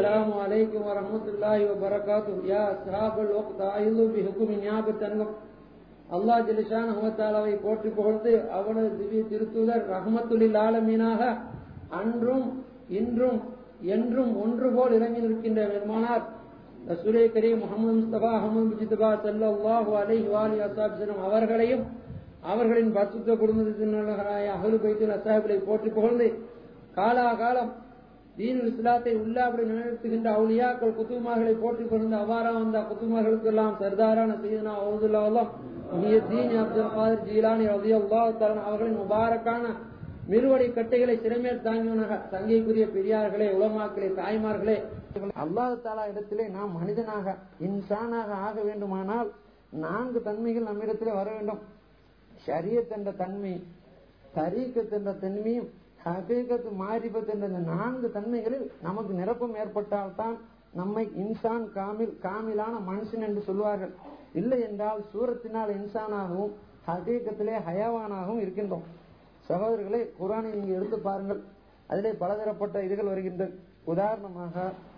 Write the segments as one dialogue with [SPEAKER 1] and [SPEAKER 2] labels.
[SPEAKER 1] السلام عليكم ورحمة الله وبركاته يا أصحاب الوقت أعيذوا بحكم ஞாபகத் தன்கம் அல்லாஹ் ஜலிஷான் அஹமத்தாலாவை போற்றி புகழ்ந்து அவனது திவ்ய திருத்தூதர் ரஹமத்துலில் ஆலமீனாக அன்றும் இன்றும் என்றும் ஒன்று போல் இறங்கி நிற்கின்ற பெருமானார் ரசூலே கரீம் முகமது முஸ்தபா அஹமது முஜிதபா சல்லாஹூ அலைஹி வாலி அசாபிசனம் அவர்களையும் அவர்களின் பசுத்த குடும்பத்தினராய அகலு பைத்தில் அசாஹிகளை போற்றி புகழ்ந்து காலாகாலம் தீனுல் இஸ்லாத்தை உள்ளாபடி நிலைநிறுத்துகின்ற அவுலியாக்கள் குத்துமார்களை போற்றி புகழ்ந்து அவ்வாறா வந்த குத்துமார்களுக்கு எல்லாம் சர்தாரான செய்தனா அவுதுல்லாவெல்லாம் தீன் அப்துல் காதர் ஜீலானி ரவி அல்லாஹ் அவர்களின் முபாரக்கான மிருவடி கட்டைகளை சிறமேல் தாங்கியவனாக தங்கைக்குரிய பெரியார்களே உலமாக்களே தாய்மார்களே அல்லாஹு தாலா இடத்திலே நாம் மனிதனாக இன்சானாக ஆக வேண்டுமானால் நான்கு தன்மைகள் நம்மிடத்திலே வர வேண்டும் ஷரியத் என்ற தன்மை தரீக்கத் என்ற தன்மையும் ஹபீகத் மாரிபத் என்ற இந்த நான்கு தன்மைகளில் நமக்கு நிரப்பம் ஏற்பட்டால்தான் நம்மை இன்சான் காமில் காமிலான மனுஷன் என்று சொல்வார்கள் இல்லை என்றால் சூரத்தினால் இன்சானாகவும் ஹகீகத்திலே ஹயவானாகவும் இருக்கின்றோம் சகோதரர்களே குரானை நீங்க எடுத்து பாருங்கள் அதிலே பலதரப்பட்ட இதுகள் வருகின்றது உதாரணமாக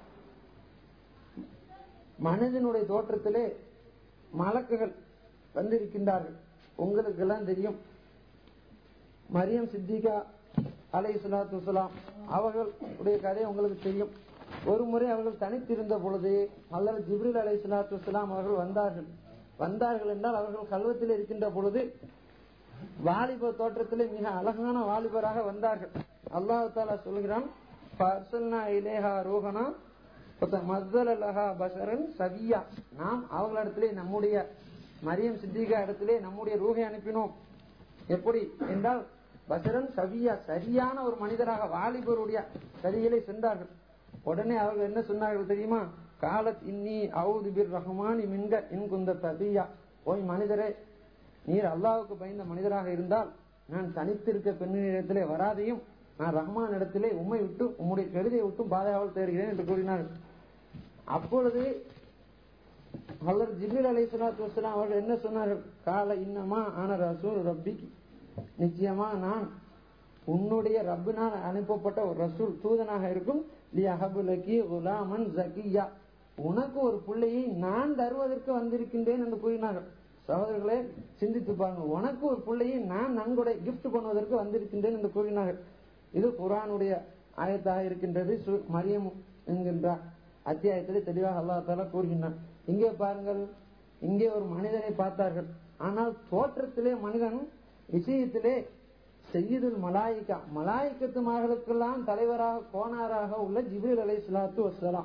[SPEAKER 1] மனிதனுடைய தோற்றத்திலே மலக்குகள் வந்திருக்கின்றார்கள் உங்களுக்கு எல்லாம் தெரியும் மரியம் சித்திகா அலை சலாத்து வலாம் அவர்களுடைய கதை உங்களுக்கு தெரியும் ஒரு முறை அவர்கள் தனித்திருந்த பொழுது அல்லது ஜிப்ரில் அலை சலாத்து வலாம் அவர்கள் வந்தார்கள் வந்தார்கள் என்றால் அவர்கள் கல்வத்தில் இருக்கின்ற பொழுது வாலிப தோற்றத்திலே மிக அழகான வாலிபராக வந்தார்கள் அல்லாஹு தாலா சொல்கிறான் ரூஹனா பசரன் சவியா நாம் அவர்களிடத்திலே நம்முடைய மரியம் சித்திகா இடத்திலே நம்முடைய ரூகை அனுப்பினோம் எப்படி என்றால் பசரன் சவியா சரியான ஒரு மனிதராக வாலிபருடைய சரிகளை சென்றார்கள் உடனே அவர்கள் என்ன சொன்னார்கள் தெரியுமா காலத் இன்னி அவுது பிர் ரஹ்மான் மின்க இன்குந்த தபியா ஓய் மனிதரே நீர் அல்லாவுக்கு பயந்த மனிதராக இருந்தால் நான் தனித்திருக்க பெண்ணிடத்திலே வராதையும் நான் ரஹ்மான் இடத்திலே உண்மை விட்டு உம்முடைய கருதியை விட்டும் பாதுகாவல் தேடுகிறேன் என்று கூறினார்கள் அப்பொழுது அல்லர் ஜிபில் அலை சலாத்து வசலாம் அவர்கள் என்ன சொன்னார்கள் கால இன்னமா ஆன ரசூல் ரப்பிக்கு நிச்சயமா நான் உன்னுடைய ரப்பினால் அனுப்பப்பட்ட ஒரு ரசூல் தூதனாக இருக்கும் லி அஹபுலகி குலாமன் ஜக்கியா உனக்கு ஒரு பிள்ளையை நான் தருவதற்கு வந்திருக்கின்றேன் என்று கூறினார்கள் சகோதரர்களே சிந்தித்து பாருங்க உனக்கு ஒரு பிள்ளையை நான் நன்கொடை கிஃப்ட் பண்ணுவதற்கு வந்திருக்கின்றேன் என்று கூறினார்கள் இது குரானுடைய ஆயத்தாக இருக்கின்றது மரியம் என்கின்ற அத்தியாயத்திலே தெளிவாக அல்லா தாலா கூறுகின்றான் இங்கே பாருங்கள் இங்கே ஒரு மனிதனை பார்த்தார்கள் ஆனால் தோற்றத்திலே மனிதன் விஷயத்திலே செய்யுதுல் மலாயிகா மலாய்க்கத்து மகளுக்கெல்லாம் தலைவராக கோனாராக உள்ள ஜிபில் அலை சலாத்து வசலாம்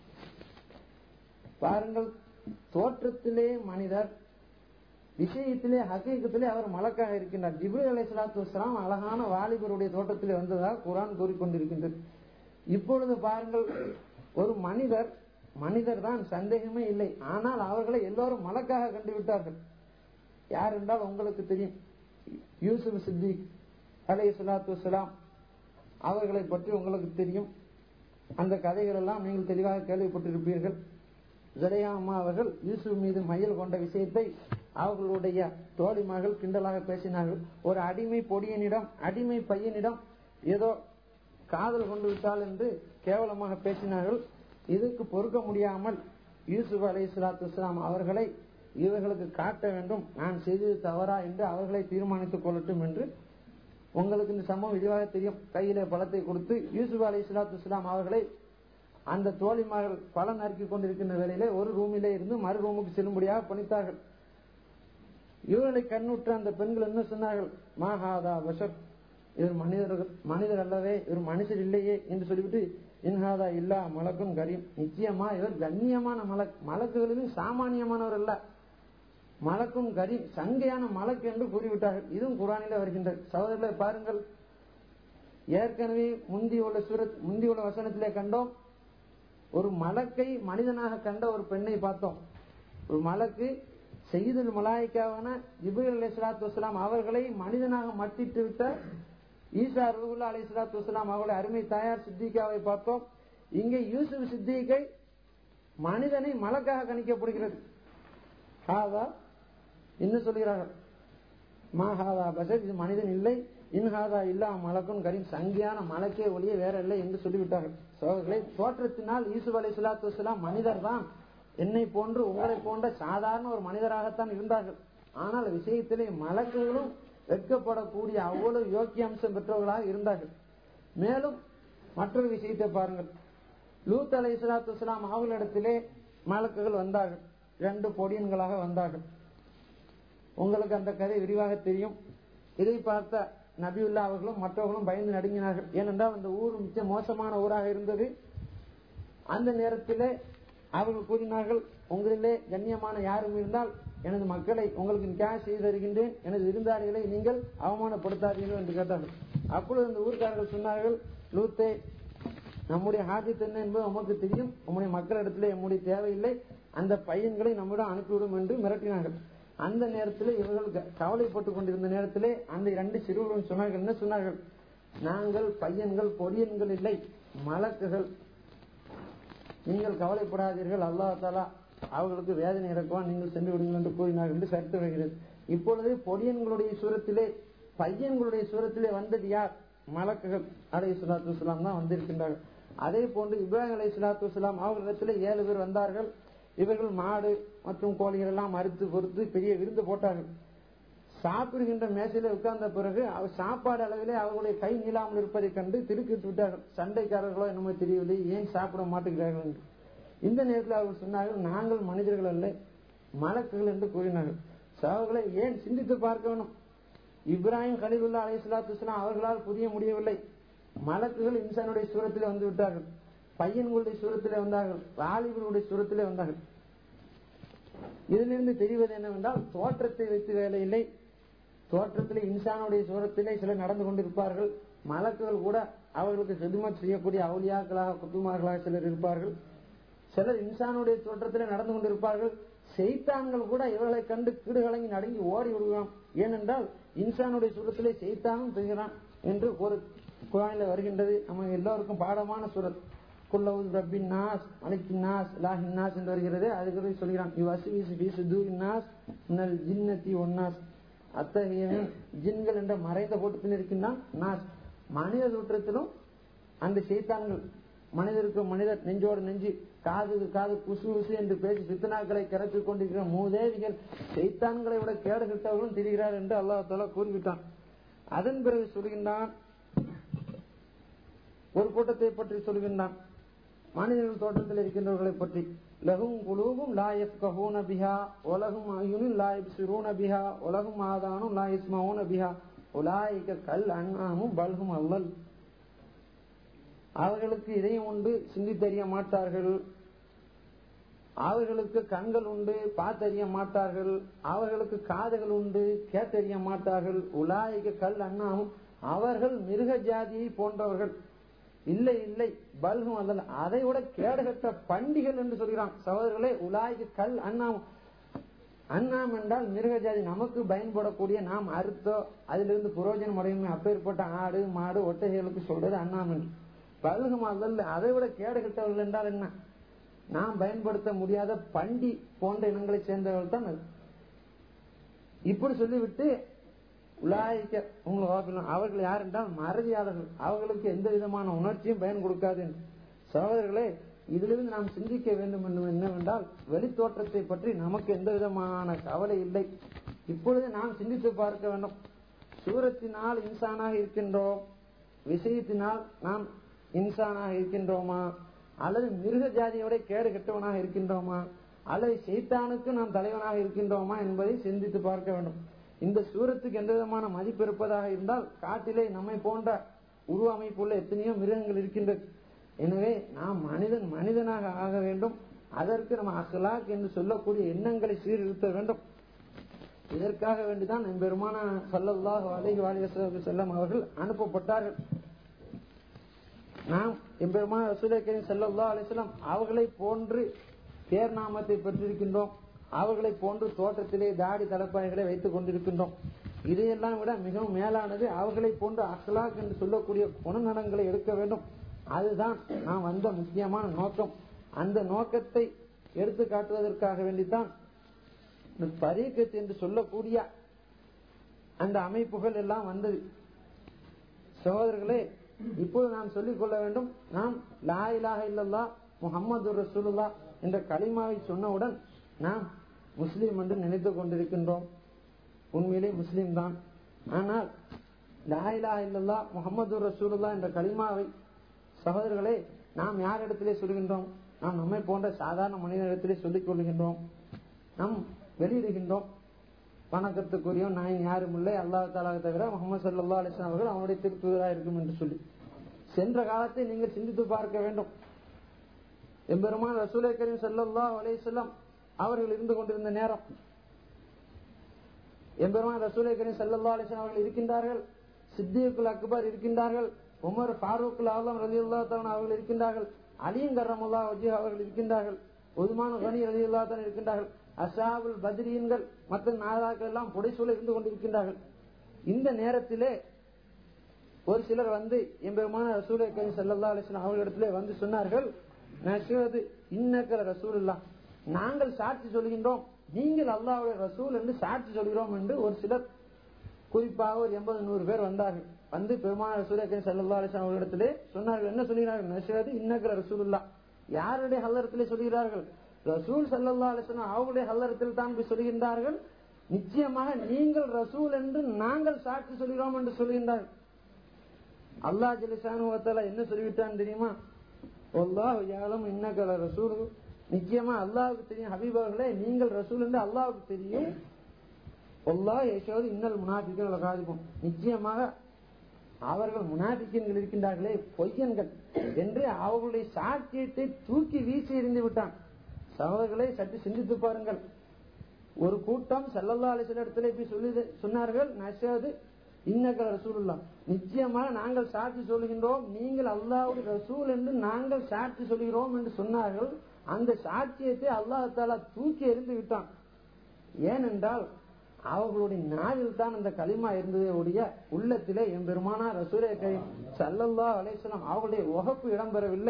[SPEAKER 1] பாருங்கள் தோற்றத்திலே மனிதர் விஷயத்திலே ஹக்கீக்கத்திலே அவர் மலக்காக இருக்கின்றார் ஜிபில் அலை சலாத்து வசலாம் அழகான வாலிபருடைய தோட்டத்திலே வந்ததாக குரான் கூறிக்கொண்டிருக்கின்றது இப்பொழுது பாருங்கள் ஒரு மனிதர் மனிதர் தான் சந்தேகமே இல்லை ஆனால் அவர்களை எல்லோரும் மலக்காக கண்டுவிட்டார்கள் யார் என்றால் உங்களுக்கு தெரியும் யூசுப் சித்திக் அலை சலாத்து வலாம் அவர்களை பற்றி உங்களுக்கு தெரியும் அந்த கதைகள் எல்லாம் நீங்கள் தெளிவாக கேள்விப்பட்டிருப்பீர்கள் ஜலையா அம்மா அவர்கள் யூசுப் மீது மையல் கொண்ட விஷயத்தை அவர்களுடைய தோழிமார்கள் கிண்டலாக பேசினார்கள் ஒரு அடிமை பொடியனிடம் அடிமை பையனிடம் ஏதோ காதல் கொண்டு விட்டால் என்று கேவலமாக பேசினார்கள் இதுக்கு பொறுக்க முடியாமல் யூசுப் அலை சலாத்து இஸ்லாம் அவர்களை இவர்களுக்கு காட்ட வேண்டும் நான் செய்தது தவறா என்று அவர்களை தீர்மானித்துக் கொள்ளட்டும் என்று உங்களுக்கு இந்த சம்பவம் இதுவாக தெரியும் கையிலே பழத்தை கொடுத்து யூசுப் அலி இஸ்லாத்து இஸ்லாம் அவர்களை அந்த தோழிமார்கள் பலன் நறுக்கி கொண்டிருக்கின்ற வேளையிலே ஒரு ரூமிலே இருந்து மறு ரூமுக்கு செல்லும்படியாக பணித்தார்கள் இவர்களை கண்ணுற்ற அந்த பெண்கள் என்ன சொன்னார்கள் மாஹாதா பஷர் இவர் மனிதர்கள் மனிதர் அல்லவே இவர் மனுஷர் இல்லையே என்று சொல்லிவிட்டு இன்ஹாதா இல்லா மலக்கும் கரீம் நிச்சயமா இவர் கண்ணியமான மலக் மலக்குகளிலும் சாமானியமானவர் அல்ல மலக்கும் கரீம் சங்கையான மலக்கு என்று கூறிவிட்டார்கள் இதுவும் குரானில வருகின்றது சகோதரர்களை பாருங்கள் ஏற்கனவே முந்தி உள்ள சூரத் முந்தி உள்ள வசனத்திலே கண்டோம் ஒரு மலக்கை மனிதனாக கண்ட ஒரு பெண்ணை பார்த்தோம் ஒரு மலக்கு செய்தல் மலாய்க்காவான ஜிபுல் அலி சலாத்து வலாம் அவர்களை மனிதனாக மட்டிட்டு விட்ட ஈசா ரூகுல்லா அலி சலாத்து வலாம் அவர்களை அருமை தாயார் சித்திகாவை பார்த்தோம் இங்கே யூசுப் சித்திகை மனிதனை மலக்காக கணிக்கப்படுகிறது ஹாதா என்ன சொல்கிறார்கள் மா ஹாதா பஷர் இது மனிதன் இல்லை இன்ஹாதா இல்லா மலக்கும் கரீம் சங்கியான மலக்கே ஒளிய வேற இல்லை என்று சொல்லிவிட்டார்கள் சோழர்களே தோற்றத்தினால் ஈசுப் அலை சலாத்து வலாம் மனிதர் தான் என்னை போன்று உங்களை போன்ற சாதாரண ஒரு மனிதராகத்தான் இருந்தார்கள் ஆனால் விஷயத்திலே மலக்குகளும் வெட்கப்படக்கூடிய அவ்வளவு யோக்கிய அம்சம் பெற்றவர்களாக இருந்தார்கள் மேலும் மற்றொரு விஷயத்தை பாருங்கள் லூத் அலை சலாத்து வலாம் அவர்களிடத்திலே மலக்குகள் வந்தார்கள் இரண்டு பொடியன்களாக வந்தார்கள் உங்களுக்கு அந்த கதை விரிவாக தெரியும் இதை பார்த்த நபியுல்லா அவர்களும் மற்றவர்களும் பயந்து நடுங்கினார்கள் ஏனென்றால் அந்த ஊர் மிக மோசமான ஊராக இருந்தது அந்த நேரத்திலே அவர்கள் கூறினார்கள் உங்களிலே கண்ணியமான யாரும் இருந்தால் எனது மக்களை உங்களுக்கு நிக்காக செய்து தருகின்றேன் எனது விருந்தாளிகளை நீங்கள் அவமானப்படுத்தாதீர்கள் என்று கேட்டார்கள் அப்பொழுது அந்த ஊர்க்காரர்கள் சொன்னார்கள் லூத்தே நம்முடைய ஹாஜத் என்ன என்பது நமக்கு தெரியும் நம்முடைய மக்களிடத்திலே நம்முடைய தேவையில்லை அந்த பையன்களை நம்மிடம் அனுப்பிவிடும் என்று மிரட்டினார்கள் அந்த நேரத்தில் இவர்கள் க- கவலைப்பட்டுக் கொண்டிருந்த நேரத்திலே அந்த இரண்டு சிறுவர்களும் சொன்னார்கள் என்ன சொன்னார்கள் நாங்கள் பையன்கள் பொடியன்கள் இல்லை மலக்குகள் நீங்கள் கவலைப்படாதீர்கள் அல்லாஹ் தாலா அவர்களுக்கு வேதனை இறக்குவான் நீங்கள் சென்று விடுங்கள் என்று கூறினார் என்று சரித்து வருகிறது இப்பொழுது பொடியன்களுடைய சூரத்திலே பையன்களுடைய சூரத்திலே வந்தது யார் மலக்குகள் அலை சுலாத்து வலாம் தான் வந்திருக்கின்றார்கள் அதே போன்று இப்ராஹிம் அலை சுலாத்து வலாம் அவர்களிடத்திலே ஏழு பேர் வந்தார்கள் இவர்கள் மாடு மற்றும் கோழிகள் எல்லாம் அறுத்து பொறுத்து பெரிய விருந்து போட்டார்கள் சாப்பிடுகின்ற மேசையில உட்கார்ந்த பிறகு அவர் சாப்பாடு அளவிலே அவர்களுடைய கை நீளாமல் இருப்பதை கண்டு திருக்கிட்டு விட்டார்கள் சண்டைக்காரர்களோ என்னமோ தெரியவில்லை ஏன் சாப்பிட மாட்டேங்கிறார்கள் என்று இந்த நேரத்தில் அவர்கள் சொன்னார்கள் நாங்கள் மனிதர்கள் அல்ல மலக்குகள் என்று கூறினார்கள் சகோதரர்களை ஏன் சிந்தித்து பார்க்க வேணும் இப்ராஹிம் கலீலுல்லா அலைஹிஸ்ஸலாத்து வஸலாம் அவர்களால் புரிய முடியவில்லை மலக்குகள் இன்சானுடைய சூரத்திலே வந்து விட்டார்கள் பையன்களுடைய சூரத்திலே வந்தார்கள் வாலிபர்களுடைய சூரத்திலே வந்தார்கள் இதிலிருந்து தெரிவது என்னவென்றால் தோற்றத்தை வைத்து வேலை இல்லை தோற்றத்திலே இன்சானுடைய சூரத்திலே சிலர் நடந்து கொண்டிருப்பார்கள் மலக்குகள் கூட அவர்களுக்கு செதுமத் செய்யக்கூடிய அவுலியாக்களாக குத்துமார்களாக சிலர் இருப்பார்கள் சிலர் இன்சானுடைய தோற்றத்திலே நடந்து கொண்டிருப்பார்கள் செய்தான்கள் கூட இவர்களை கண்டு கீடுகலங்கி நடுங்கி ஓடி விடுவான் ஏனென்றால் இன்சானுடைய சூரத்திலே செய்தானும் செய்கிறான் என்று ஒரு குரானில வருகின்றது நம்ம எல்லோருக்கும் பாடமான சூரத் குல்லவுல் ரப்பின் நாஸ் மலிக்கின் நாஸ் லாஹின் நாஸ் என்று வருகிறது அதுக்கு சொல்கிறான் இவ்வசி வீசு தூரின் நாஸ் மின்னல் ஜின்னத்தி ஒன்னாஸ் அத்தகையவன் ஜின்கள் என்ற மறைந்த போட்டத்தில் இருக்கின்றான் நாஸ் மனித தோற்றத்திலும் அந்த செய்தான்கள் மனிதருக்கு மனிதர் நெஞ்சோடு நெஞ்சு காதுக்கு காது குசு குசு என்று பேசி சித்தனாக்களை கரைத்துக் கொண்டிருக்கிற மூதேவிகள் செய்தான்களை விட கேடு கிட்டவர்களும் திரிகிறார் என்று அல்லாஹால கூறிவிட்டான் அதன் பிறகு சொல்கின்றான் ஒரு கூட்டத்தை பற்றி சொல்கின்றான் மனிதர்கள் தோட்டத்தில் இருக்கின்றவர்களை பற்றி லகும் குலூபும் லா யஃப்கஹூன பிஹா உலகும் அயுனும் லா யப்சிரூன பிஹா உலகும் ஆதானும் லா யஸ்மஊன பிஹா உலாயிக கல் அன்னாமும் பல்கும் அல்லல் அவர்களுக்கு இதயம் உண்டு சிந்தித்தறிய மாட்டார்கள் அவர்களுக்கு கண்கள் உண்டு பார்த்தறிய மாட்டார்கள் அவர்களுக்கு காதுகள் உண்டு கேட்டறிய மாட்டார்கள் உலாயிக கல் அண்ணாவும் அவர்கள் மிருக ஜாதியை போன்றவர்கள் இல்லை இல்லை பல்கும் அல்ல அதை விட கேடுகட்ட பண்டிகள் என்று சொல்கிறான் சகோதரர்களே உலாய்க்கு கல் அண்ணாம் அண்ணாம் என்றால் மிருக ஜாதி நமக்கு பயன்படக்கூடிய நாம் அறுத்தோ அதிலிருந்து புரோஜனம் அடையுமே அப்பேற்பட்ட ஆடு மாடு ஒட்டகைகளுக்கு சொல்றது அண்ணாம் என்று பல்கும் அல்ல அதை விட கேடு கெட்டவர்கள் என்றால் என்ன நாம் பயன்படுத்த முடியாத பண்டி போன்ற இனங்களை சேர்ந்தவர்கள் தான் அது இப்படி சொல்லிவிட்டு உலாய்க்க உங்களை வாக்கணும் அவர்கள் யார் என்றால் மறதியாளர்கள் அவர்களுக்கு எந்த விதமான உணர்ச்சியும் பயன் கொடுக்காது என்று சகோதரர்களே இதிலிருந்து நாம் சிந்திக்க வேண்டும் என்று என்னவென்றால் வெளித்தோற்றத்தை பற்றி நமக்கு எந்த விதமான கவலை இல்லை இப்பொழுது நாம் சிந்தித்து பார்க்க வேண்டும் சூரத்தினால் இன்சானாக இருக்கின்றோம் விஷயத்தினால் நாம் இன்சானாக இருக்கின்றோமா அல்லது மிருக ஜாதியோட கேடு கெட்டவனாக இருக்கின்றோமா அல்லது செய்தானுக்கு நாம் தலைவனாக இருக்கின்றோமா என்பதை சிந்தித்து பார்க்க வேண்டும் இந்த சூரத்துக்கு எந்த விதமான மதிப்பு இருப்பதாக இருந்தால் காட்டிலே நம்மை போன்ற உருவ அமைப்புள்ள எத்தனையோ மிருகங்கள் இருக்கின்றது எனவே நாம் மனிதன் மனிதனாக ஆக வேண்டும் அதற்கு நம்ம அஹ்லாக் என்று சொல்லக்கூடிய எண்ணங்களை சீர்திருத்த வேண்டும் இதற்காக வேண்டிதான் பெருமான சல்லல்லாஹு அலைஹி வாலிஹி செல்லம் அவர்கள் அனுப்பப்பட்டார்கள் நாம் எம்பெருமான ரசூலை கரீம் சல்லல்லா அலிஸ்லாம் அவர்களை போன்று பேர் நாமத்தை பெற்றிருக்கின்றோம் அவர்களை போன்று தோட்டத்திலே தாடி தலைப்பாய்களை வைத்துக் கொண்டிருக்கின்றோம் இதையெல்லாம் விட மிகவும் மேலானது அவர்களை போன்று அஹ்லாக் என்று சொல்லக்கூடிய குணநலங்களை எடுக்க வேண்டும் அதுதான் நாம் வந்த முக்கியமான நோக்கம் அந்த நோக்கத்தை எடுத்து காட்டுவதற்காக வேண்டித்தான் பரீக்கத் என்று சொல்லக்கூடிய அந்த அமைப்புகள் எல்லாம் வந்தது சகோதரர்களே இப்போது நாம் சொல்லிக் கொள்ள வேண்டும் நாம் லா இலாஹ இல்லல்லா முஹம்மது ரசூலுல்லா என்ற களிமாவை சொன்னவுடன் நாம் முஸ்லீம் என்று நினைத்துக் கொண்டிருக்கின்றோம் உண்மையிலே முஸ்லீம் தான் ஆனால் லா இலாஹ இல்லல்லா முஹம்மது ரசூலுல்லா என்ற களிமாவை சகோதரர்களே நாம் யார் இடத்திலே சொல்கின்றோம் நாம் நம்மை போன்ற சாதாரண மனிதனிடத்திலே சொல்லிக் கொள்கின்றோம் நாம் வெளியிடுகின்றோம் வணக்கத்துக்குரிய நான் யாரும் இல்லை அல்லாஹ் தாலாவை தவிர முகமது சல்லா அலிஸ்லாம் அவர்கள் அவனுடைய திருத்துவராக இருக்கும் என்று சொல்லி சென்ற காலத்தை நீங்கள் சிந்தித்து பார்க்க வேண்டும் எம்பெருமான் ரசூலை கரீம் சல்லா அலிஸ்லாம் அவர்கள் இருந்து கொண்டிருந்த நேரம் எம்பெருமான் ரசூலை கரீம் சல்லா அலிஸ்லாம் அவர்கள் இருக்கின்றார்கள் சித்திகுல் அக்பர் இருக்கின்றார்கள் உமர் ஃபாரூக் ஆலம் ரலி அல்லா அவர்கள் இருக்கின்றார்கள் அலியும் கர்ரமுல்லா வஜி அவர்கள் இருக்கின்றார்கள் உதுமான கனி ரலி அல்லா இருக்கின்றார்கள் அசாபுல் பத்ரீன்கள் மற்ற நாதாக்கள் எல்லாம் புடைசூழ இருந்து கொண்டிருக்கின்றார்கள் இந்த நேரத்திலே ஒரு சிலர் வந்து எம்பெருமான ரசூலை கரீம் சல்லா அலிஸ்லாம் அவர்களிடத்திலே வந்து சொன்னார்கள் நசுவது இன்னக்கல ரசூல் இல்லா நாங்கள் சாட்சி சொல்கின்றோம் நீங்கள் அல்லாவுடைய ரசூல் என்று சாட்சி சொல்கிறோம் என்று ஒரு சிலர் குறிப்பாக ஒரு எண்பது நூறு பேர் வந்தார்கள் வந்து பெருமான ரசூலேக்கன் சல்லா அலிஸ்லாம் அவர்களிடத்திலே சொன்னார்கள் என்ன சொல்கிறார்கள் நசுவது இன்னக்கல ரசூலுல்லா யாருடைய ஹல்லரத்திலே சொல்கிறார்கள் ரசூல் சல்லா அலிஸ்லாம் அவருடைய ஹல்லரத்தில் தான் போய் சொல்கின்றார்கள் நிச்சயமாக நீங்கள் ரசூல் என்று நாங்கள் சாட்சி சொல்கிறோம் என்று சொல்கின்றார்கள் அல்லா ஜலிசானுவத்தால என்ன சொல்லிவிட்டான் தெரியுமா ஒல்லாஹ் யாரும் இன்னக்கல ரசூல் நிச்சயமா அல்லாவுக்கு தெரியும் ஹபீபர்களே நீங்கள் ரசூல் என்று அல்லாவுக்கு தெரியும் ஒல்லா யசோது இன்னல் முனாபிக்கள் காதிப்போம் நிச்சயமாக அவர்கள் முனாபிக்கன்கள் இருக்கின்றார்களே பொய்யன்கள் என்று அவர்களுடைய சாட்சியத்தை தூக்கி வீசி எறிந்து விட்டான் சகோதரர்களை சற்று சிந்தித்து பாருங்கள் ஒரு கூட்டம் செல்லல்லா அலிசல் இடத்துல போய் சொல்லி சொன்னார்கள் நஷது இன்னக்கல் ரசூலுல்லா நிச்சயமாக நாங்கள் சாட்சி சொல்கின்றோம் நீங்கள் அல்லாவுடைய ரசூல் என்று நாங்கள் சாட்சி சொல்கிறோம் என்று சொன்னார்கள் அந்த சாட்சியத்தை அல்லாஹாலா தூக்கி எறிந்து விட்டான் ஏனென்றால் அவர்களுடைய நாவில் தான் அந்த களிமா இருந்ததே ஒழிய உள்ளத்திலே என் பெருமானா ரசூலே கை சல்லல்லா அலேசனம் அவர்களுடைய உகப்பு இடம்பெறவில்லை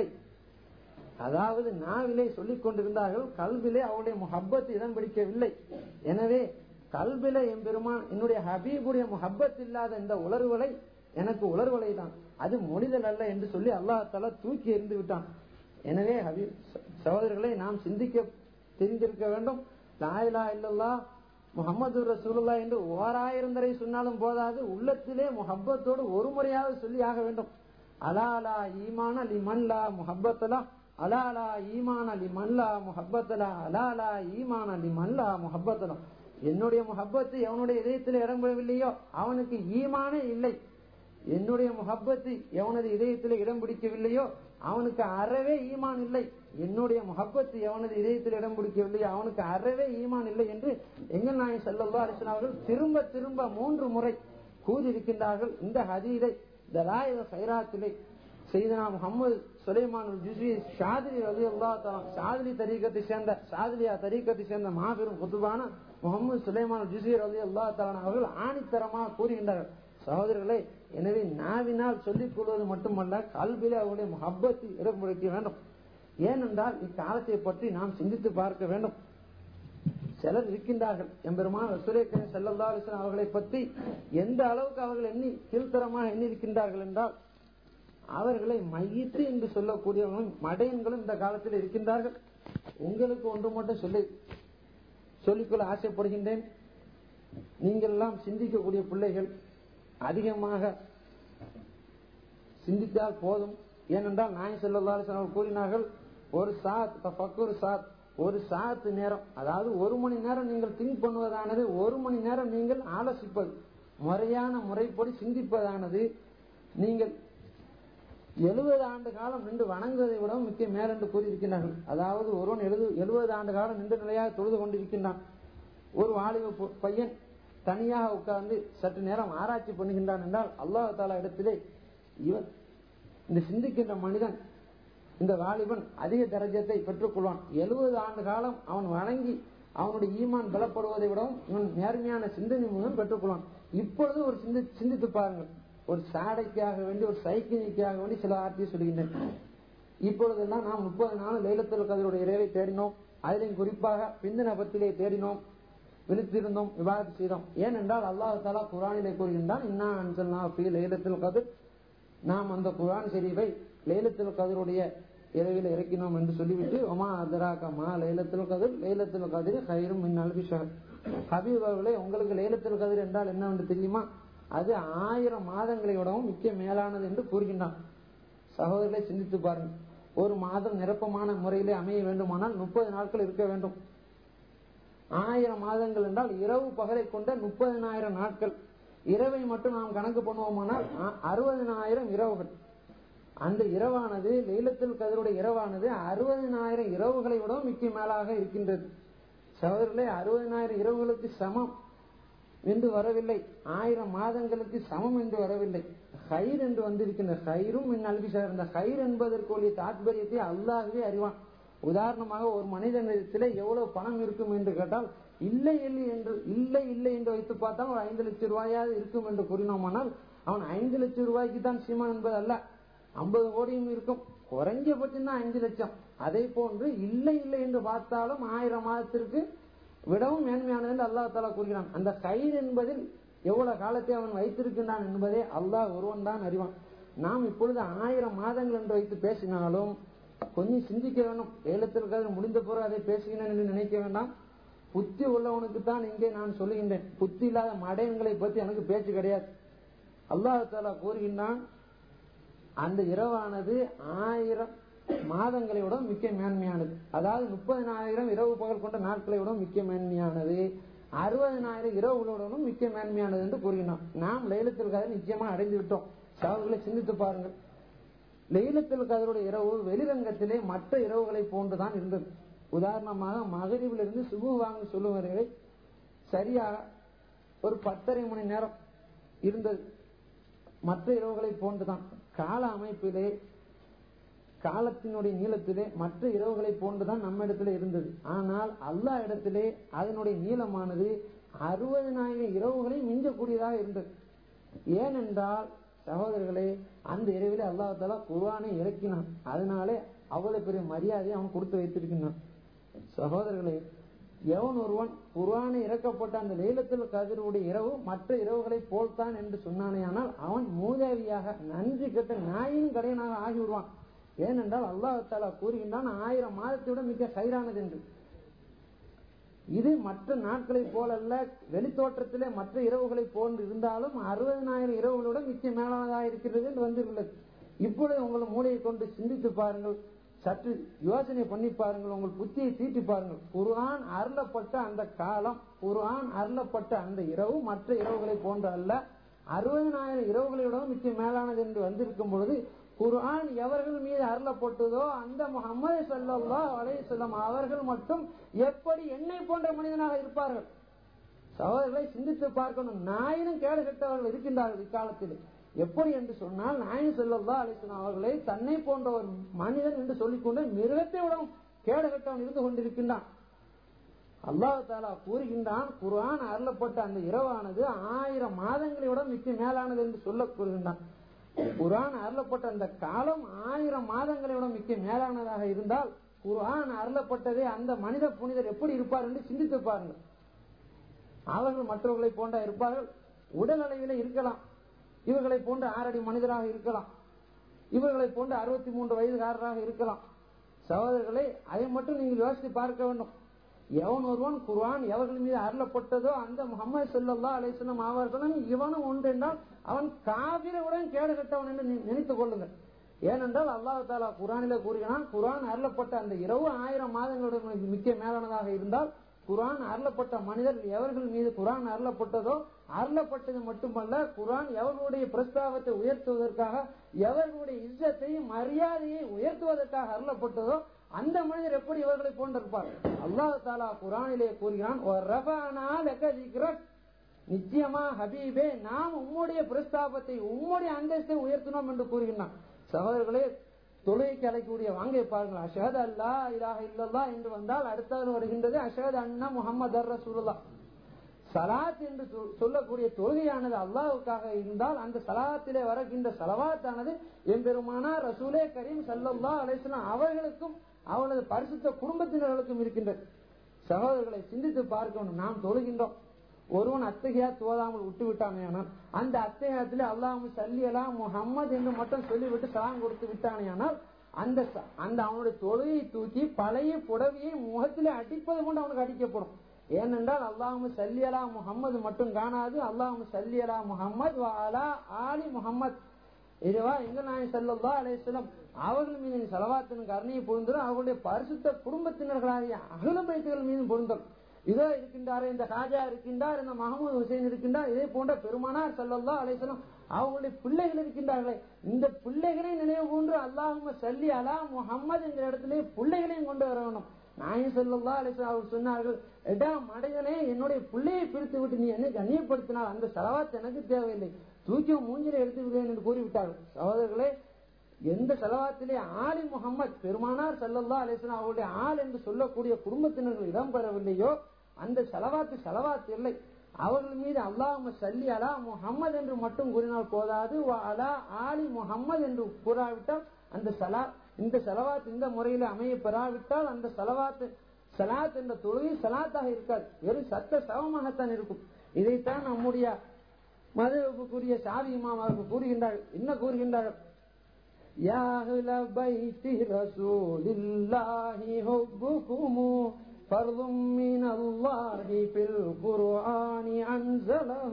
[SPEAKER 1] அதாவது நாவிலே சொல்லிக் கொண்டிருந்தார்கள் கல்விலே அவருடைய முஹப்பத் இடம் பிடிக்கவில்லை எனவே கல்வில என் பெருமான் என்னுடைய ஹபீபுடைய முஹப்பத் இல்லாத இந்த உணர்வுகளை எனக்கு உணர்வலை தான் அது மொழிதல் அல்ல என்று சொல்லி அல்லாஹால தூக்கி எறிந்து விட்டான் எனவே ஹபீப் சகோதரர்களை நாம் சிந்திக்க தெரிந்திருக்க வேண்டும் லாயிலா இல்லல்லா முகமது ரசூலுல்லா என்று ஓராயிரம் தடவை சொன்னாலும் போதாது உள்ளத்திலே முஹப்பத்தோடு ஒரு முறையாவது சொல்லி ஆக வேண்டும் அலாலா ஈமான லிமன்லா முஹப்பத்தலா அலாலா ஈமான லிமன்லா முஹப்பத்தலா அலாலா ஈமான லிமன்லா முஹப்பத்தலா என்னுடைய முஹப்பத்து எவனுடைய இதயத்தில் இடம்பெறவில்லையோ அவனுக்கு ஈமானே இல்லை என்னுடைய முகப்பத்து எவனது இதயத்தில் இடம் பிடிக்கவில்லையோ அவனுக்கு அறவே ஈமான் இல்லை என்னுடைய முகப்பத்து எவனது இதயத்தில் இடம் பிடிக்கவில்லையோ அவனுக்கு அறவே ஈமான் இல்லை என்று எங்கள் நாயன் செல்லல்லா அலிஸ்லாம் அவர்கள் திரும்ப திரும்ப மூன்று முறை கூறியிருக்கின்றார்கள் இந்த ஹதீரை தலாய சைராத்திலே செய்தனா முகமது சுலைமான் ஜுஸ்வி ஷாதிரி அலி அல்லா ஷாதிரி தரீக்கத்தை சேர்ந்த ஷாதிரியா தரீக்கத்தை சேர்ந்த மாபெரும் குத்துபான முகமது சுலைமான் ஜுஸ்வி அலி அல்லா தாலான் அவர்கள் ஆணித்தரமாக கூறுகின்றார்கள் சகோதரர்களே எனவே நாவினால் சொல்லிக் கொள்வது மட்டுமல்ல கல்வியில அவருடைய முகப்பத்தை இடம்படுத்த வேண்டும் ஏனென்றால் இக்காலத்தை பற்றி நாம் சிந்தித்து பார்க்க வேண்டும் சிலர் இருக்கின்றார்கள் எம்பெருமான ரசூலேக்கன் செல்லல்லா அலிஸ்லாம் அவர்களை பற்றி எந்த அளவுக்கு அவர்கள் எண்ணி கீழ்த்தரமாக எண்ணி இருக்கின்றார்கள் என்றால் அவர்களை மையித்து என்று சொல்லக்கூடியவர்களும் மடையன்களும் இந்த காலத்தில் இருக்கின்றார்கள் உங்களுக்கு ஒன்று மட்டும் சொல்லி சொல்லிக்கொள்ள ஆசைப்படுகின்றேன் நீங்கள் எல்லாம் சிந்திக்கக்கூடிய பிள்ளைகள் அதிகமாக சிந்தித்தால் போதும் ஏனென்றால் நாய் செல்லல்லாசன் கூறினார்கள் ஒரு சாத் பக்கொரு சாத் ஒரு சாத்து நேரம் அதாவது ஒரு மணி நேரம் நீங்கள் திங்க் பண்ணுவதானது ஒரு மணி நேரம் நீங்கள் ஆலோசிப்பது முறையான முறைப்படி சிந்திப்பதானது நீங்கள் எழுபது ஆண்டு காலம் நின்று வணங்குவதை விட மிக்க மேலென்று கூறியிருக்கிறார்கள் அதாவது ஒருவன் எழுது எழுபது ஆண்டு காலம் நின்று நிலையாக தொழுது கொண்டிருக்கின்றான் ஒரு வாலிப பையன் தனியாக உட்கார்ந்து சற்று நேரம் ஆராய்ச்சி பண்ணுகின்றான் என்றால் அல்லாஹ் தாலா இடத்திலே இவன் இந்த சிந்திக்கின்ற மனிதன் இந்த வாலிபன் அதிக தரஜத்தை பெற்றுக் கொள்வான் எழுபது ஆண்டு காலம் அவன் வணங்கி அவனுடைய ஈமான் பலப்படுவதை விடவும் இவன் நேர்மையான சிந்தனை மூலம் பெற்றுக்கொள்வான் இப்பொழுது ஒரு சிந்தி சிந்தித்து பாருங்கள் ஒரு சாடைக்காக வேண்டி ஒரு சைக்கிளிக்காக வேண்டி சில ஆர்த்தியை சொல்கின்றேன் இப்பொழுதெல்லாம் நாம் முப்பது நாள் லைலத்தில் கதருடைய இறைவை தேடினோம் அதிலையும் குறிப்பாக பிந்தின பத்திலே தேடினோம் விழித்திருந்தோம் விவாதம் செய்தோம் ஏனென்றால் அல்லாஹு தாலா குரானிலே கூறுகின்றான் இன்னா அன்சல்னா ஃபீ லைலத்தில் கதிர் நாம் அந்த குரான் ஷெரீஃபை லைலத்துல் கதருடைய இரவில் இறக்கினோம் என்று சொல்லிவிட்டு ஒமா அதராக மா லைலத்துல் கதிர் லைலத்துல் கதிர் ஹைரும் மின் அல்பி ஷஹர் ஹபீப் அவர்களே உங்களுக்கு லைலத்துல் கதிர் என்றால் என்னவென்று தெரியுமா அது ஆயிரம் மாதங்களை விடவும் மிக்க மேலானது என்று கூறுகின்றான் சகோதரர்களை சிந்தித்து பாருங்கள் ஒரு மாதம் நிரப்பமான முறையிலே அமைய வேண்டுமானால் முப்பது நாட்கள் இருக்க வேண்டும் ஆயிரம் மாதங்கள் என்றால் இரவு பகலை கொண்ட முப்பதினாயிரம் நாட்கள் இரவை மட்டும் நாம் கணக்கு பண்ணுவோமானால் அறுபதினாயிரம் இரவுகள் அந்த இரவானது லைலத்தில் கதருடைய இரவானது அறுபதினாயிரம் இரவுகளை விட மிக்க மேலாக இருக்கின்றது சகோதரர்களே அறுபதினாயிரம் இரவுகளுக்கு சமம் என்று வரவில்லை ஆயிரம் மாதங்களுக்கு சமம் என்று வரவில்லை ஹைர் என்று வந்திருக்கின்ற ஹைரும் என் அல்பிசார் இந்த ஹைர் என்பதற்குரிய தாத்பரியத்தை அல்லாகவே அறிவான் உதாரணமாக ஒரு மனிதனிடத்தில் எவ்வளவு பணம் இருக்கும் என்று கேட்டால் இல்லை இல்லை என்று இல்லை இல்லை என்று வைத்து பார்த்தால் ஒரு ஐந்து லட்சம் ரூபாயாவது இருக்கும் என்று கூறினோமானால் அவன் ஐந்து லட்சம் ரூபாய்க்கு தான் சீமான் என்பது அல்ல ஐம்பது கோடியும் இருக்கும் குறைஞ்சபட்சம் தான் அஞ்சு லட்சம் அதே போன்று இல்லை இல்லை என்று பார்த்தாலும் ஆயிரம் மாதத்திற்கு விடவும் மேன்மையானது என்று அல்லா தாலா கூறுகிறான் அந்த கயிறு என்பதில் எவ்வளவு காலத்தை அவன் வைத்திருக்கின்றான் என்பதே அல்லாஹ் ஒருவன் தான் அறிவான் நாம் இப்பொழுது ஆயிரம் மாதங்கள் என்று வைத்து பேசினாலும் கொஞ்சம் சிந்திக்க வேண்டும் ஏலத்திற்காக முடிந்த பிறகு அதை பேசுகிறேன் என்று நினைக்க வேண்டாம் புத்தி உள்ளவனுக்கு தான் இங்கே நான் சொல்லுகின்றேன் புத்தி இல்லாத மடையன்களை பற்றி எனக்கு பேச்சு கிடையாது அல்லாஹாலா கூறுகின்றான் அந்த இரவானது ஆயிரம் மாதங்களை விட மிக்க மேன்மையானது அதாவது முப்பதினாயிரம் இரவு பகல் கொண்ட நாட்களை விட மிக்க மேன்மையானது அறுபதினாயிரம் இரவுகளோடனும் மிக்க மேன்மையானது என்று கூறுகின்றோம் நாம் லைலத்தில் கதை நிச்சயமா அடைந்து விட்டோம் சவர்களை சிந்தித்து பாருங்கள் லைலத்தில் கதருடைய இரவு வெளிரங்கத்திலே மற்ற இரவுகளை போன்றுதான் இருந்தது உதாரணமாக மகரிவிலிருந்து சுபு வாங்க சொல்லுவதை சரியாக ஒரு பத்தரை மணி நேரம் இருந்தது மற்ற இரவுகளை போன்றுதான் கால அமைப்பிலே காலத்தினுடைய நீளத்திலே மற்ற இரவுகளை போன்றுதான் நம்ம இடத்துல இருந்தது ஆனால் அல்லா இடத்திலே அதனுடைய நீளமானது அறுபதினாயிரம் இரவுகளை மிஞ்சக்கூடியதாக இருந்தது ஏனென்றால் சகோதரர்களே அந்த இரவிலே அல்லாஹால குர்வானை இறக்கினான் அதனாலே அவ்வளவு பெரிய மரியாதையை அவன் கொடுத்து வைத்திருக்கின்றான் சகோதரர்களே எவன் ஒருவன் குர்வானை இறக்கப்பட்ட அந்த லைலத்தில் கதிருடைய இரவு மற்ற இரவுகளை போல்தான் என்று சொன்னானேயானால் அவன் மூதேவியாக நன்றி கெட்ட நாயின் கடையனாக ஆகிவிடுவான் ஏனென்றால் அல்லாஹாலா கூறுகின்றான் ஆயிரம் மாதத்தை விட மிக சைரானது என்று இது மற்ற நாட்களை போலல்ல வெளித்தோற்றத்திலே மற்ற இரவுகளை போன்று இருந்தாலும் அறுபதனாயிரம் இரவுகளோட மிச்ச மேலானதாக இருக்கிறது என்று வந்துள்ளது இப்பொழுது உங்கள் மூளையை கொண்டு சிந்தித்து பாருங்கள் சற்று யோசனை பண்ணி பாருங்கள் உங்கள் புத்தியை தீட்டி பாருங்கள் குர்ஆன் அருளப்பட்ட அந்த காலம் குர்ஆன் அருளப்பட்ட அந்த இரவு மற்ற இரவுகளை போன்ற அல்ல அறுபதனாயிரம் இரவுகளோட மிச்ச மேலானது என்று வந்திருக்கும் பொழுது குர்ஆன் எவர்கள் மீது அருளப்பட்டதோ அந்த முகமது சல்லா அலையம் அவர்கள் மட்டும் எப்படி என்னை போன்ற மனிதனாக இருப்பார்கள் சகோதரர்களை சிந்தித்து பார்க்கணும் நாயினும் கேடு கெட்டவர்கள் இருக்கின்றார்கள் இக்காலத்தில் எப்படி என்று சொன்னால் நாயின் செல்லல்லா அலிஸ்லாம் அவர்களை தன்னை போன்ற ஒரு மனிதன் என்று சொல்லிக்கொண்டு மிருகத்தை விடவும் கேடு கெட்டவன் இருந்து கொண்டிருக்கின்றான் அல்லாஹு தாலா கூறுகின்றான் குர்ஆன் அருளப்பட்ட அந்த இரவானது ஆயிரம் மாதங்களை விட மிக்க மேலானது என்று சொல்ல கூறுகின்றான் குரான் அருளப்பட்ட அந்த காலம் ஆயிரம் மாதங்களை விட மிக்க மேலானதாக இருந்தால் குரான் அருளப்பட்டதே அந்த மனித புனிதர் எப்படி இருப்பார் என்று சிந்தித்து பாருங்கள் அவர்கள் மற்றவர்களை போன்ற இருப்பார்கள் உடல் அளவில இருக்கலாம் இவர்களை போன்ற ஆறடி மனிதராக இருக்கலாம் இவர்களை போன்ற அறுபத்தி மூன்று வயதுகாரராக இருக்கலாம் சகோதரர்களை அதை மட்டும் நீங்கள் யோசித்து பார்க்க வேண்டும் எவன் ஒருவன் குர்ஆன் எவர்கள் மீது அருளப்பட்டதோ அந்த முகமது சொல்லல்லா அலிஸ்லாம் அவர்களும் இவனும் ஒன்று என்றால் அவன் காவிரவுடன் கேடு கட்டவன் என்று நினைத்துக் கொள்ளுங்கள் ஏனென்றால் அல்லாஹு தாலா குரானில கூறுகிறான் குரான் அருளப்பட்ட அந்த இரவு ஆயிரம் மாதங்களுடன் மிக்க மேலானதாக இருந்தால் குரான் அருளப்பட்ட மனிதர் எவர்கள் மீது குரான் அருளப்பட்டதோ அருளப்பட்டது மட்டுமல்ல குரான் எவர்களுடைய பிரஸ்தாபத்தை உயர்த்துவதற்காக எவர்களுடைய இஸ்ஸத்தை மரியாதையை உயர்த்துவதற்காக அருளப்பட்டதோ அந்த மனிதர் எப்படி இவர்களை போன்றிருப்பார் அல்லாஹு தாலா குரானிலே கூறுகிறான் நிச்சயமா ஹபீபே நாம் உம்முடைய பிரஸ்தாபத்தை உம்முடைய அந்தஸ்தை உயர்த்தினோம் என்று கூறுகின்றான் சகோதரர்களே தொழுகைக்கு அழைக்கக்கூடிய வாங்க பாருங்கள் அஷஹத் அல்லா இலாக இல்லல்லா என்று வந்தால் அடுத்தது வருகின்றது அஷஹத் அண்ணா முகமது ரசூலுல்லா சலாத் என்று சொல்லக்கூடிய தொழுகையானது அல்லாவுக்காக இருந்தால் அந்த சலாத்திலே வருகின்ற சலவாத்தானது எம்பெருமானா ரசூலே கரீம் சல்லல்லா அலிஸ்லாம் அவர்களுக்கும் அவனது பரிசுத்த குடும்பத்தினர்களுக்கும் இருக்கின்றது சகோதரர்களை சிந்தித்து பார்க்கணும் நாம் தொழுகின்றோம் ஒருவன் அத்தகையா தோதாமல் விட்டு விட்டானேயானால் அந்த அத்தகையத்திலே அல்லாஹ் சல்லியலா முஹம்மது என்று மட்டும் சொல்லிவிட்டு சலாம் கொடுத்து விட்டானேயானால் அந்த ச- அந்த அவனுடைய தொழுகையை தூக்கி பழைய புடவையை முகத்திலே அடிப்பது கொண்டு அவனுக்கு அடிக்கப்படும் ஏனென்றால் அல்லாஹு சல்லியலா முஹம்மது மட்டும் காணாது அல்லாஹு சல்லியலா முஹம்மது அலா ஆலி முஹம்மத் இதுவா எங்க நாயன் சல்லா அலையம் அவர்கள் மீது நீ செலவாத்தின் கருணையை பொருந்தும் அவர்களுடைய பரிசுத்த குடும்பத்தினர்களாகிய அகல பைத்துகள் மீது பொருந்தும் இதோ இருக்கின்றார் இந்த ராஜா இருக்கின்றார் இந்த மஹமூது ஹுசைன் இருக்கின்றார் இதே போன்ற பெருமானார் சல்லல்லா அலையம் அவர்களுடைய பிள்ளைகள் இருக்கின்றார்களே இந்த பிள்ளைகளை நினைவு கூன்று அல்லாஹும சல்லி அலா முஹம்மது என்ற இடத்திலே பிள்ளைகளையும் கொண்டு வர வேண்டும் நாயம் சொல்லா அலிஸ்லாம் அவர் சொன்னார்கள் எடா மடையனே என்னுடைய பிள்ளையை பிரித்து விட்டு நீ என்ன கண்ணியப்படுத்தினால் அந்த செலவாத்து எனக்கு தேவையில்லை தூக்கி உன் மூஞ்சில எடுத்து விடுவேன் என்று கூறிவிட்டார்கள் சகோதரர்களே எந்த செலவாத்திலே ஆலி முகம்மது பெருமானார் சல்லல்லா அலிஸ்லாம் அவருடைய ஆள் என்று சொல்லக்கூடிய குடும்பத்தினர்கள் இடம்பெறவில்லையோ அந்த செலவாத்து செலவாத்து இல்லை அவர்கள் மீது அல்லாஹ் சல்லி அலா முஹம்மது என்று மட்டும் கூறினால் போதாது வ அலா ஆலி முஹம்மது என்று கூறாவிட்டால் அந்த சலா இந்த செலவாத் இந்த முறையில் அமைய பெறாவிட்டால் அந்த செலவாத்து சலாத் என்ற தொழுகை சலாத்தாக இருக்காது வெறும் சத்த சவமாகத்தான் இருக்கும் இதைத்தான் நம்முடைய மதுவுக்குரிய சாவி இமாம் அவர்கள் கூறுகின்றார்கள் என்ன கூறுகின்றார்கள் يا أهل بيت رسول الله حبكم فرض من الله في القرآن أنزله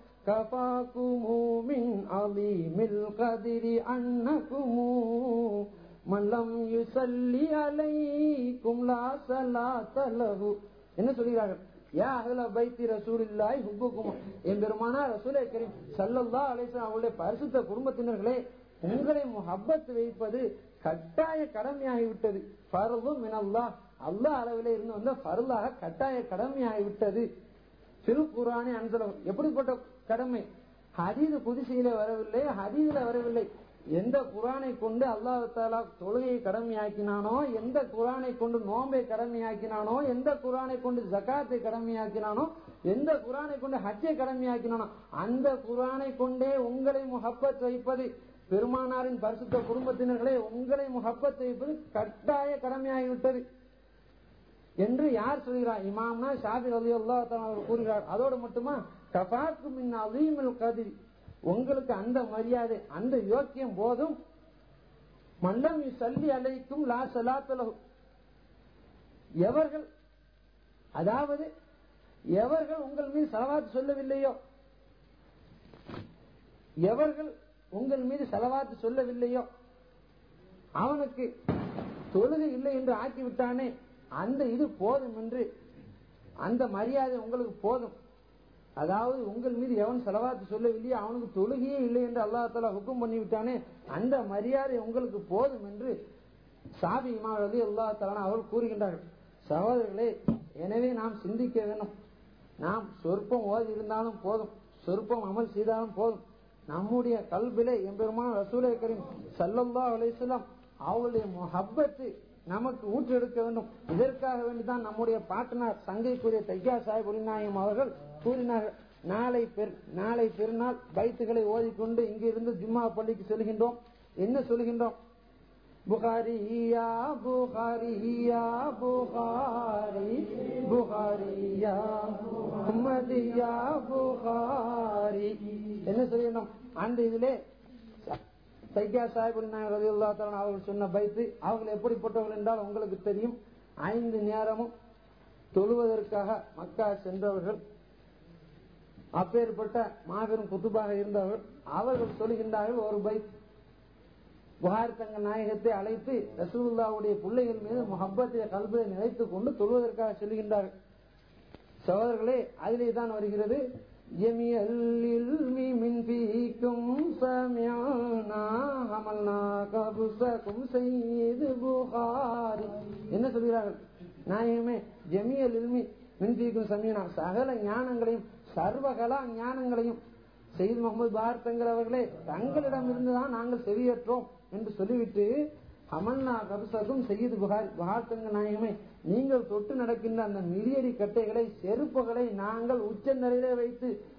[SPEAKER 1] كفاكم من عظيم القدر أنكم من لم يصلي عليكم لا صلاة له என்ன சொல்கிறார்கள் யா அகல பைத்தி ரசூலில்லாய் ஹுப்புக்கும் என் பெருமானா ரசூலை கரீம் சல்லல்லா அலிஸ்லாம் அவருடைய பரிசுத்த குடும்பத்தினர்களே உங்களை முஹப்பத் வைப்பது கட்டாய கடமையாகிவிட்டது பருவும் மினல்லா அல்லாஹ் அளவிலே இருந்து வந்த பருளாக கட்டாய கடமையாகிவிட்டது திருக்குறானே அன்சலம் எப்படிப்பட்ட கடமை ஹதீது புதுசையில வரவில்லை ஹதீதுல வரவில்லை எந்த குரானை கொண்டு அல்லாஹ் தாலா தொழுகையை கடமையாக்கினானோ எந்த குரானை கொண்டு நோம்பை கடமையாக்கினானோ எந்த குரானை கொண்டு ஜகாத்தை கடமையாக்கினானோ எந்த குரானை கொண்டு ஹஜ்ஜை கடமையாக்கினானோ அந்த குரானை கொண்டே உங்களை முகப்பத் வைப்பது பெருமானாரின் பரிசுத்த குடும்பத்தினர்களே உங்களை முகப்பத் வைப்பது கட்டாய கடமையாகிவிட்டது என்று யார் சொல்கிறார் இமாம்னா ஷாபி அலி அல்லா அவர் கூறுகிறார் அதோடு மட்டுமா கபாக்கு மின் அலீமல் கதிரி உங்களுக்கு அந்த மரியாதை அந்த யோக்கியம் போதும் மல்லம் சல்லி அலைக்கும் லா சலாத்தலகு எவர்கள் அதாவது எவர்கள் உங்கள் மீது செலவாத்து சொல்லவில்லையோ எவர்கள் உங்கள் மீது செலவாத்து சொல்லவில்லையோ அவனுக்கு தொழுகை இல்லை என்று ஆக்கிவிட்டானே அந்த இது போதும் என்று அந்த மரியாதை உங்களுக்கு போதும் அதாவது உங்கள் மீது எவன் செலவாத்து சொல்லவில்லையோ அவனுக்கு தொழுகையே இல்லை என்று அல்லா தாலா ஹுக்கம் பண்ணிவிட்டானே அந்த மரியாதை உங்களுக்கு போதும் என்று சாபி இமாவதி அல்லா தாலா அவர்கள் கூறுகின்றார்கள் சகோதரர்களே எனவே நாம் சிந்திக்க வேண்டும் நாம் சொற்பம் ஓதி இருந்தாலும் போதும் சொற்பம் அமல் செய்தாலும் போதும் நம்முடைய கல்விலே எம்பெருமான ரசூலை கரீம் சல்லல்லா அலிஸ்லாம் அவளுடைய முஹப்பத்து நமக்கு ஊற்றெடுக்க வேண்டும் இதற்காக வேண்டிதான் நம்முடைய பாட்டனார் சங்கைக்குரிய தையா சாஹிப் ஒளிநாயகம் அவர்கள் கூறினார்கள் நாளை பெரு நாளை பெருநாள் பைத்துகளை ஓதிக்கொண்டு இங்கிருந்து ஜும்மா பள்ளிக்கு செல்கின்றோம் என்ன சொல்கின்றோம் புகாரியா புகாரியா புகாரி புகாரியா முஹம்மதியா புகாரி என்ன சொல்கின்றோம் அந்த இதிலே சைக்கியா சாஹிப் ரதியுல்லா தலன் அவர்கள் சொன்ன பைத்து அவர்கள் எப்படிப்பட்டவர்கள் என்றால் உங்களுக்கு தெரியும் ஐந்து நேரமும் தொழுவதற்காக மக்கா சென்றவர்கள் அப்பேற்பட்ட மாபெரும் குத்துபாக இருந்தவர்கள் அவர்கள் சொல்கின்றார்கள் ஒரு பைத் புகார் தங்கள் நாயகத்தை அழைத்து ரசூலுல்லாவுடைய பிள்ளைகள் மீது முகப்பத்தை கல்வியை நினைத்துக் கொண்டு தொழுவதற்காக செல்கின்றார்கள் சகோதரர்களே அதிலே தான் வருகிறது جميع العلم من فيكم سمعنا حملنا قبسكم سيد புகாரி என்ன சொல்கிறார்கள் நாயகமே ஜமியல் இல்மி மின்பிக்கும் சமீனா சகல ஞானங்களையும் சர்வகலா ஞானங்களையும் செய்து முகமது பார் தங்கள் அவர்களே தங்களிடம் இருந்துதான் நாங்கள் செவியேற்றோம் என்று சொல்லிவிட்டு அமல்னா கபசகும் செய்து புகார் புகார் தங்க நாயகமே நீங்கள் தொட்டு நடக்கின்ற அந்த மிதியடி கட்டைகளை செருப்புகளை நாங்கள் உச்ச நிலையிலே வைத்து